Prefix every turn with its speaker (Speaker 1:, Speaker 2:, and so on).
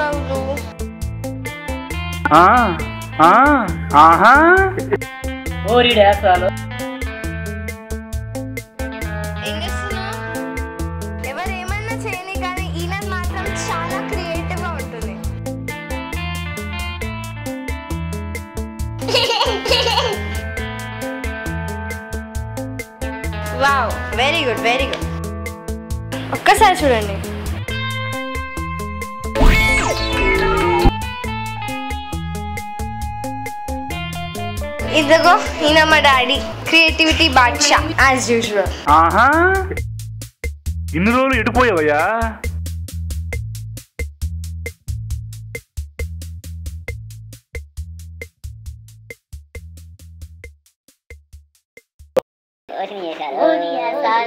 Speaker 1: చేస్తున్నావు నువ్వు
Speaker 2: ఆ, ఆ, ఆహా
Speaker 3: ఓరి డాసాలు
Speaker 1: ఏం చేస్తున్నావు ఎవరు ఏమన్నా చేయని కానీ ఈయన మాత్రం చాలా క్రియేటివ్ గా ఉంటుంది wow very good very good ఒక్కసారి చూడండి ఇదిగో ఈయన మా డాడీ క్రియేటివిటీ బాద్షా యాజ్ యూజువల్
Speaker 2: ఆహా ఇన్ని రోజులు ఎడిపోయావయ్యా
Speaker 4: ఓరి మీసాలు